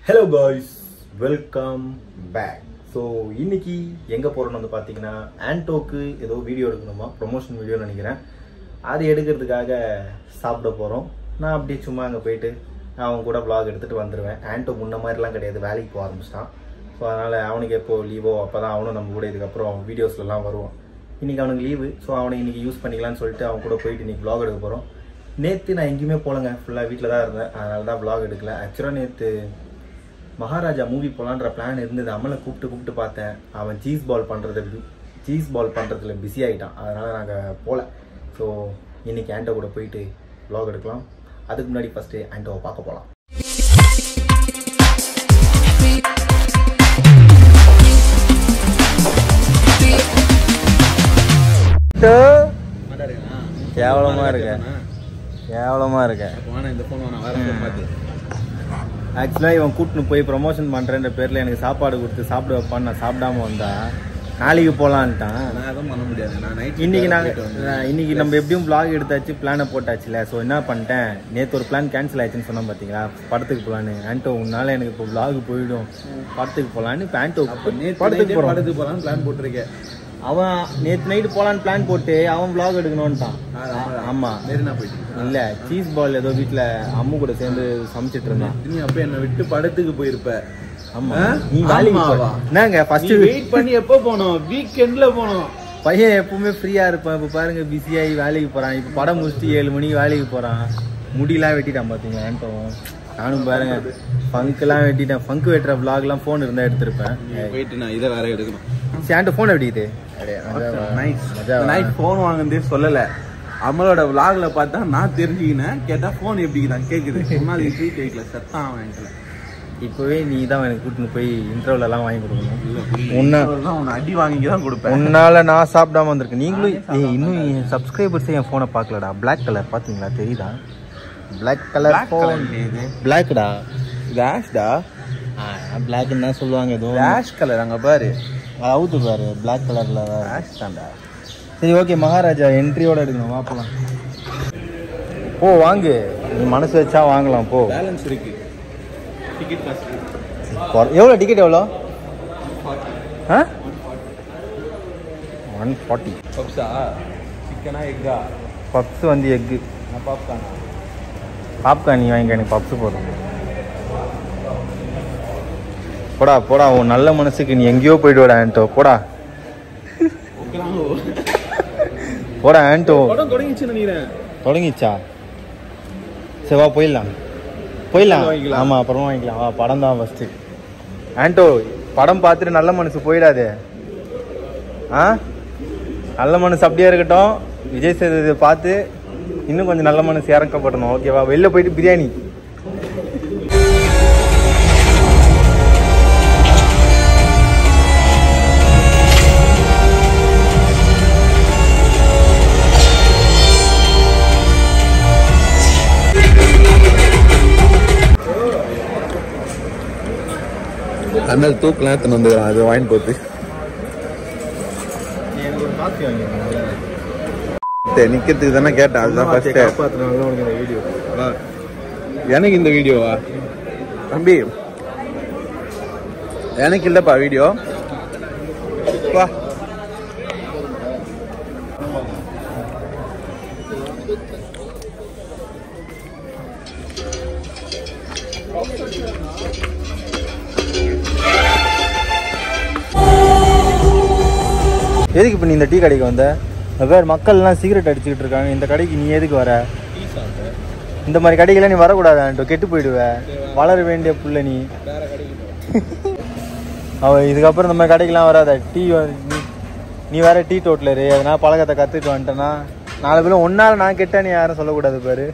Hello guys welcome back so இன்னைக்கு எங்கே போகிறோம்னு வந்து பார்த்தீங்கன்னா ஆன்டோக்கு ஏதோ வீடியோ எடுக்கணுமா ப்ரொமோஷன் வீடியோ நினைக்கிறேன் அது எடுக்கிறதுக்காக சாப்பிட போகிறோம் நான் அப்படியே சும்மா அங்கே போயிட்டு நான் அவன் கூட vlog எடுத்துகிட்டு வந்துடுவேன் ஆன்டோ முன்ன மாதிரிலாம் கிடையாது வேலைக்கு போக ஆரம்பிச்சிட்டான் ஸோ அதனால் அவனுக்கு எப்போ லீவோ அப்போ தான் அவனும் நம்ம கூட இதுக்கப்புறம் வீடியோஸ்லாம் வருவான் இன்றைக்கி அவனுக்கு லீவு ஸோ அவனை இன்றைக்கி யூஸ் பண்ணிக்கலாம்னு சொல்லிட்டு அவன் கூட போயிட்டு இன்றைக்கி vlog எடுக்க போகிறோம் நேற்று நான் எங்கேயுமே போகலங்க ஃபுல்லாக வீட்டில் தான் இருந்தேன் அதனால தான் vlog எடுக்கல ஆக்சுவலாக நேற்று மகாராஜா மூவி போலான்ற பிளான் இருந்தது அமலை கூப்பிட்டு கூப்பிட்டு பார்த்தேன் அவன் சீஸ் பால் பண்ணுறது சீஸ் பால் பண்ணுறதுல பிஸி ஆகிட்டான் அதனால் நாங்கள் போகல ஸோ இன்னைக்கு ஆண்டோ கூட போயிட்டு vlog எடுக்கலாம் அதுக்கு முன்னாடி ஃபஸ்ட்டு ஆண்டோவை பார்க்க போகலாம் கேவலமா இருக்க கேவலமா இருக்க இந்த போன் நான் வரேன் பார்த்து ஆக்சுவலாக இவன் கூட்டின்னு போய் ப்ரொமோஷன் பண்ணுறேன்ற பேரில் எனக்கு சாப்பாடு கொடுத்து சாப்பிட வைப்பான்னு நான் சாப்பிடாம வந்தா நாளைக்கு போகலான்ட்டான் நான் எதுவும் பண்ண முடியாது நான் நைட் இன்னைக்கு நாங்கள் இன்னைக்கு நம்ம எப்படியும் vlog எடுத்தாச்சு பிளானை போட்டாச்சுல ஸோ என்ன பண்ணிட்டேன் நேற்று ஒரு பிளான் கேன்சல் ஆயிடுச்சுன்னு சொன்னோம் பார்த்தீங்களா படத்துக்கு போகலான்னு ஆண்டோ உன்னால எனக்கு இப்போ vlog போயிடும் படத்துக்கு போகலான்னு இப்போ ஆண்டோ நேற்று படத்துக்கு நைட்டே போகிறோம் படத்துக்கு போகலான்னு பிளான் போட்டிருக்கேன் அவன் நேற்று நைட்டு போகலான்னு பிளான் போட்டு அவன் vlog எடுக்கணும்ட்டான் ஆமா மெரினா போயிட்டு இல்ல சீஸ் பால் ஏதோ வீட்ல அம்மு கூட சேர்ந்து சமைச்சிட்டு இருந்தான் நீ அப்ப என்ன விட்டு படத்துக்கு போயிருப்ப ஆமா ஆ? நீ வேலைக்கு போ ஆமாவா? என்னங்க நீ ஃபர்ஸ்ட் வெயிட் பண்ணி எப்போ போனோம் வீக்கெண்ட்ல போனோம் பையன் எப்பவுமே ஃப்ரீயா இருப்பான் இப்ப பாருங்க பிஸியாகி வேலைக்கு போறான் இப்ப படம் முடிச்சுட்டு ஏழு மணிக்கு வேலைக்கு போறான் முடியெல்லாம் வெட்டிட்டான் பாத்தீங்க ஆண்டோம் நானும் பாருங்க ஃபங்க்லாம் வெட்டிட்டேன் ஃபங்க் வெட்டுற vlogலாம் ஃபோன் இருந்தா எடுத்திருப்பேன் நீ போயிட்டு நான் இதை வேற எடுக்கணும் சரி ஆண்டோ ஃபோன் வெட்டிக்குது நைட் மஜாவா? நைட் ஃபோன் வாங்குனதே சொல்லல அமலோட vlogல பார்த்தா நான் தெரிஞ்சுக்கினேன் கேட்டா ஃபோன் எப்படி நான் கேக்குது முன்னாடி ட்ரீட் வைக்கல சத்தான் வாங்கிக்கல இப்பவே நீ தான் எனக்கு கூட்டின்னு போய் இன்டர்வல் எல்லாம் வாங்கி கொடுக்கணும் இல்ல உன்ன- தான் உன்னை அடி வாங்கி தான் கொடுப்பேன் உன்னால நான் சாப்பிடாம வந்திருக்கேன் நீங்களும் ஏய், இன்னும் என் சப்ஸ்கிரைபர்ஸே என் ஃபோனை பார்க்கலடா Black கலர் பாத்தீங்களா தெரியுதா Black colour Black colour phone இல்லையே இது. பிளாக்டா டேஷ்டா பிளாக்னு தான் சொல்லுவாங்க எதுவும் டேஷ் கலர் அங்க பாரு அவுத்து பாரு Black கலர்ல டேஷ் தான்டா சரி ஓகே மகாராஜா என்ட்ரியோட எடுக்கணும் வா போலாம் போ வாங்கு நீ மனசு வச்சா வாங்கலாம் போ பேலன்ஸ் இருக்கு டிக்கெட் காசு கொ- எவ்வளோ டிக்கெட் எவ்வளோ ஆ ஒன் ஃபார்ட்டி பப்ஸா சிக்கனா எக்கா பப்ஸ் வந்து எக்கு நான் பாப்கார்னா பாப்கார்ன் நீ வாங்கிக்க எனக்கு பப்ஸ் போதும் போடா போடா உன் நல்ல மனசுக்கு நீ எங்கேயோ போயிட்டு வாடா ஆன்டோ போடா போடா ஆன்டோ படம் தொடங்கிச்சு நினைக்கிறேன் தொடங்கிச்சா சரி வா போயிடலாம் போயிடலாம் வாங்கிக்கலாம். ஆமா அப்புறமா வாங்கிக்கலாம் வா படம் தான் ஃபர்ஸ்ட் ஆன்டோ படம் பார்த்துட்டு நல்ல மனசு போயிடாதே ஆ நல்ல மனசு அப்படியே இருக்கட்டும் விஜய் சேதுபதி பார்த்து இன்னும் கொஞ்சம் நல்ல மனசு இறக்கப்படணும் ஓகேவா வெளில போயிட்டு பிரியாணி அண்ணல் தூக்கலாம் எடுத்துன்னு வந்துக்கிறான் அது வாங்கிட்டு போட்டு எனக்கு ஒரு காஃபி வாங்கிக்கணும் நிக்கிறதுக்கு தானே கேட்டேன் அதுதான் ஃபர்ஸ்ட் காப்பாற்றினால உனக்கு இந்த வீடியோ எனக்கு இந்த வீடியோவா தம்பி எனக்கு இல்லப்பா வீடியோ வா எதுக்கு இப்போ நீ இந்த டீ கடைக்கு வந்த இந்த பேர் மக்கள்லாம் சிகரெட் அடிச்சுக்கிட்டு இருக்காங்க இந்த கடைக்கு நீ எதுக்கு வர இந்த மாதிரி கடைக்கெல்லாம் நீ வரக்கூடாது ஆண்டோ கெட்டு போயிடுவ வளர வேண்டிய புள்ள நீ அவ இதுக்கப்புறம் இந்த மாதிரி கடைக்கெல்லாம் வராத டீ வ- நீ நீ வேற டீ டோட்லரு அதனால பழக்கத்தை கற்றுட்டு வந்துட்டேன்னா நாலு பேரும் ஒன்னால நான் கெட்ட நீ யாரும் சொல்லக்கூடாது பாரு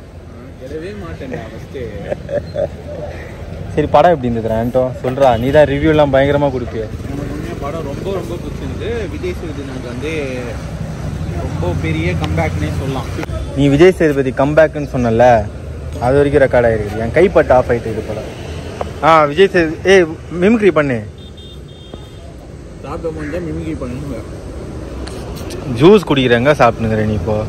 சரி படம் எப்படி இருந்தது ஆண்டோ சொல்றா நீ தான் ரிவ்யூலாம் பயங்கரமா கொடுப்பிய எனக்கு உண்மையா படம் ரொம்ப ரொம்ப பிடிச்சிருந்து விஜய் சேதுபதி வந்து ரொம்ப பெரிய கம்பேக்னே சொல்லலாம் நீ விஜய் சேதுபதி கம்பேக்னு சொன்னல அது வரைக்கும் ரெக்கார்ட் ஆயிருக்கு என் கைப்பட்டு ஆஃப் ஆயிட்டு இது போல ஆ விஜய் சேது ஏய் மிமிக்ரி பண்ணு சாப்பிட முடிஞ்சா மிமிக்ரி பண்ணுங்க ஜூஸ் குடிக்கிறேங்க சாப்பிட்டுங்கிற நீ இப்போ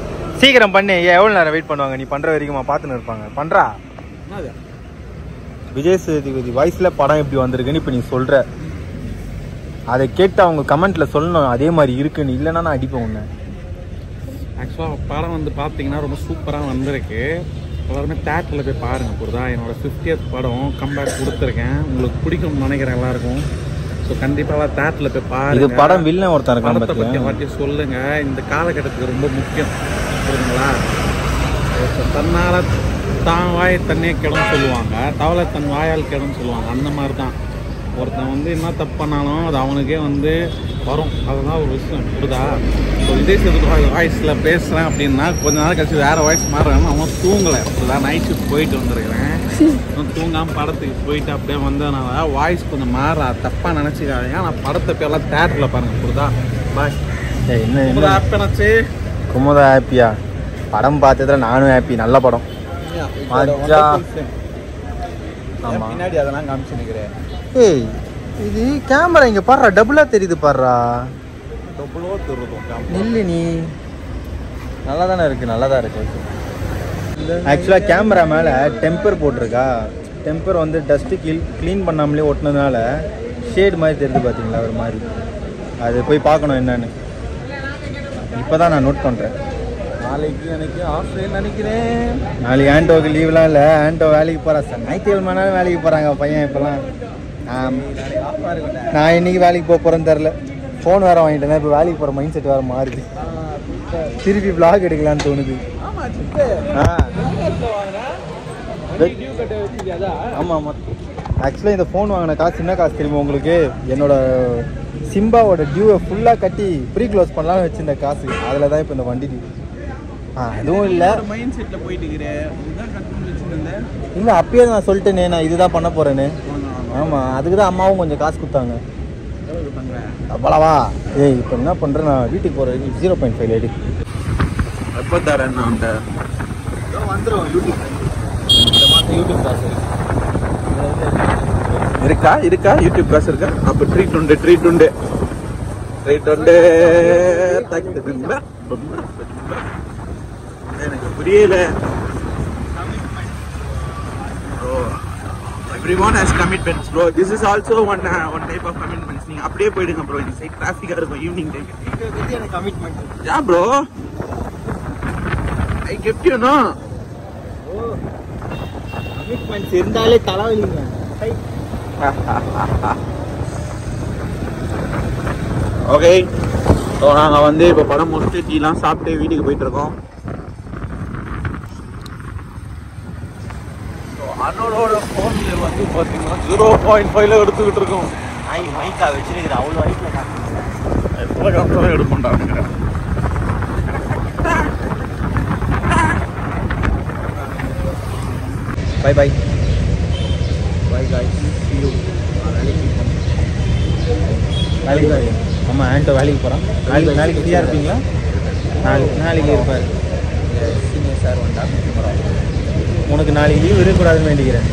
சீக்கிரம் பண்ணு ஏன் எவ்வளோ நேரம் வெயிட் பண்ணுவாங்க நீ பண்ற வரைக்கும் பார்த்துன்னு இருப்பாங்க பண்றா என்னது விஜய் சேதுபதி வாய்ஸில் படம் எப்படி வந்திருக்குன்னு இப்போ நீ சொல்கிற அதை கேட்டு அவங்க கமெண்ட்ல சொல்லணும் அதே மாதிரி இருக்குன்னு இல்லைன்னா நான் அடிப்பேன் உன்னை ஆக்சுவலாக படம் வந்து பார்த்தீங்கன்னா ரொம்ப சூப்பராக வந்திருக்கு எல்லாருமே தேட்டரில் போய் பாருங்கள் புரியுதா என்னோட ஃபிஃப்டியத் படம் கம்பேக் கொடுத்துருக்கேன் உங்களுக்கு பிடிக்கும்னு நினைக்கிறேன் எல்லாருக்கும் ஸோ கண்டிப்பாக எல்லாம் தேட்டரில் போய் இது பாருங்க படம் வில்லன் ஒருத்தன் இருக்கான் படத்தை பற்றி பார்த்தியா? வாட்டி சொல்லுங்க இந்த காலகட்டத்துக்கு ரொம்ப முக்கியம் புரியுதுங்களா ஒருத்தன் தன்னால தான் வாய் தன்னே கெடும் சொல்லுவாங்க தவளை தன் வாயால் கெடும் சொல்லுவாங்க அந்த மாதிரி தான் ஒருத்தன் வந்து என்ன தப்பு பண்ணாலும் அது அவனுக்கே வந்து வரும் அதுதான் ஒரு விஷயம் புரியுதா ஸோ விஜய் சேதுபதி வாய்ஸில் பேசுகிறேன் அப்படின்னா கொஞ்ச நாள் கழிச்சு வேறு வாய்ஸ் மாறுறேன் அவன் தூங்கலை புரியுதா நைட் ஷிஃப்ட் போயிட்டு வந்திருக்கிறேன் இன்னும் தூங்காமல் படத்துக்கு போயிட்டு அப்படியே வந்ததுனால வாய்ஸ் கொஞ்சம் மாற தப்பாக நினச்சிக்காதீங்க ஆனால் படத்தை பேர்லாம் தேட்டரில் பாருங்கள் புரியுதா பாய் ஏய், என்ன ரொம்ப என்ன ஹாப்பியாச்சு குமுதா ஹாப்பியா படம் பார்த்ததுல நானும் ஹாப்பி நல்ல படம் மஜா. ஆமா. பின்னாடி அதெல்லாம் காமிச்சுக்கிறேன் ஏய் இது கேமரா இங்க பாடுறா டபுளா தெரியுது பாடுறா எவ்வளோ தருதும் நில்லு நீ நல்லா தானே இருக்கு நல்லா தான் இருக்கு ஆக்சுவலாக கேமரா மேலே டெம்பர் போட்டிருக்கா டெம்பர் வந்து டஸ்ட்டு கிளீன் க்ளீன் பண்ணாமலே ஒட்டினதுனால ஷேட் மாதிரி தெரியுது பார்த்தீங்களா ஒரு மாதிரி அது போய் பார்க்கணும் என்னன்னு இப்போ தான் நான் நோட் பண்ணுறேன் நாளைக்கு எனக்கு ஆஃப் நினைக்கிறேன் நாளைக்கு ஆண்டோக்கு லீவ்லாம் இல்லை ஆண்டோ வேலைக்கு போகிறா சார் ஞாயிற்றுக்கிழமைனாலும் வேலைக்கு போகிறாங்க பையன் இப்போலாம் நான் நான் இன்னைக்கு வேலைக்கு போக போகிறேன்னு தெரில ஃபோன் வேறு வாங்கிட்டேன் இப்போ வேலைக்கு போகிற மைண்ட் செட் வேறு மாறுது திருப்பி vlog எடுக்கலான்னு தோணுது ஆ ஆமாம் ஆமாம் ஆக்சுவலாக இந்த ஃபோன் வாங்கின காசு என்ன காசு தெரியுமா உங்களுக்கு என்னோட சிம்பாவோட டியூவை ஃபுல்லாக கட்டி ப்ரீ க்ளோஸ் பண்ணலாம்னு வச்சிருந்த காசு அதில் தான் இப்போ இந்த வண்டி due. ஆ அதுவும் இல்லை மைண்ட் செட்ல போயிட்டு இருக்கிறேன் இதுதான் கட்டணும் வச்சிருந்தேன் இல்லை அப்பயே நான் சொல்லிட்டேனே நான் இதுதான் பண்ண போகிறேன்னு ஆமாம் அதுக்கு தான் அம்மாவும் கொஞ்சம் காசு கொடுத்தாங்க எவ்வளவு பண்றேன் அவ்வளவா ஏய் இப்போ என்ன பண்ணுறேன் நான் வீட்டுக்கு போகிறேன் ஜீரோ பாயிண்ட் ஃபைவ் எடு எப்போ தரேன் நான் வந்துடும் யூடியூப் இந்த மாதம் யூடியூப் காசு இருக்கா இருக்கா யூடியூப் காசு இருக்கா அப்போ ட்ரீட் உண்டு ட்ரீட் உண்டு ட்ரீட் உண்டு எனக்கு புரியல everyone has commitments bro this is also one one type of commitments நீங்கள் அப்படியே போயிடுங்க ப்ரோ இந்த சைட் டிராஃபிக்காக இருக்கும் ஈவினிங் டைம் இது வந்து எனக்கு commitment yeah bro I kept you no commitments இருந்தாலே தலைவலிங்க ஓகே ஸோ நாங்கள் வந்து இப்போ படம் முடிச்சுட்டு டீலாம் சாப்பிட்டு வீட்டுக்கு போயிட்டு இருக்கோம் ஸோ அண்ணனோட ஃபோனில் வந்து பார்த்தீங்கன்னா ஜீரோ பாயிண்ட் ஃபைவ்ல எடுத்துக்கிட்டு இருக்கோம் நாய் மைக்கா வச்சிருக்கிற அவ்வளோ ஹைட்டில் காட்டுங்க எத்தனை காலத்தில் எடுப்போம்டாங்க பை பை பை காய் வேலைக்கு வேலைக்கு ஆமாம் ஆண்டோ வேலைக்கு போகிறான் நாளைக்கு நாளைக்கு ஃப்ரீயாக இருப்பீங்களா நாளைக்கு நாளைக்கு இருப்பார் சீனியர் சார் உனக்கு நாளைக்கு லீவ் இருக்கக்கூடாதுன்னு வேண்டிக்கிறேன்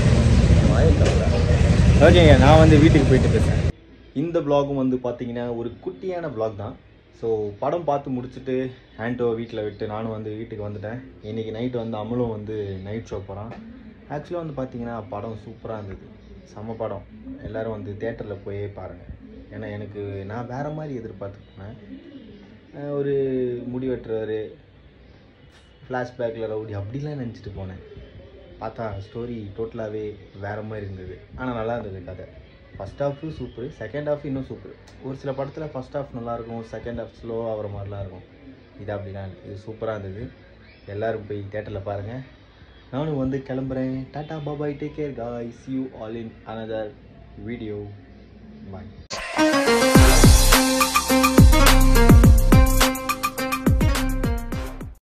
ஓகேங்க நான் வந்து வீட்டுக்கு போயிட்டு பேசுகிறேன் இந்த வ்ளாகும் வந்து பார்த்தீங்கன்னா ஒரு குட்டியான vlog தான் ஸோ படம் பார்த்து முடிச்சுட்டு ஆண்டோ வீட்டில் விட்டு நானும் வந்து வீட்டுக்கு வந்துட்டேன் இன்றைக்கி நைட்டு வந்து அமலும் வந்து நைட் ஷோ போகிறான் ஆக்சுவலாக வந்து பார்த்தீங்கன்னா படம் சூப்பராக இருந்தது செம்ம படம் எல்லோரும் வந்து தேட்டரில் போயே பாருங்கள் ஏன்னா எனக்கு நான் வேறு மாதிரி எதிர்பார்த்து போனேன் அஹ் ஒரு முடி வெட்டுறவர் ஃப்ளாஷ்பேக்கில் ரவுடி அப்படிலாம் நினச்சிட்டு போனேன் பார்த்தா ஸ்டோரி டோட்டலாகவே வேறு மாதிரி இருந்தது ஆனால் நல்லா இருந்தது கதை first half super second half இன்னும் சூப்பர் ஒரு சில படத்தில் ஃபஸ்ட் ஹாஃப் நல்லாயிருக்கும் செகண்ட் ஹாஃப் ஸ்லோ ஆகிற மாதிரிலாம் இருக்கும் இது அப்படிலாம் இல்லை. இது சூப்பராக இருந்தது எல்லோரும் போய் தேட்டரில் பாருங்கள் நானும் வந்து கிளம்புறேன் tata bye bye take care guys see you all in another video bye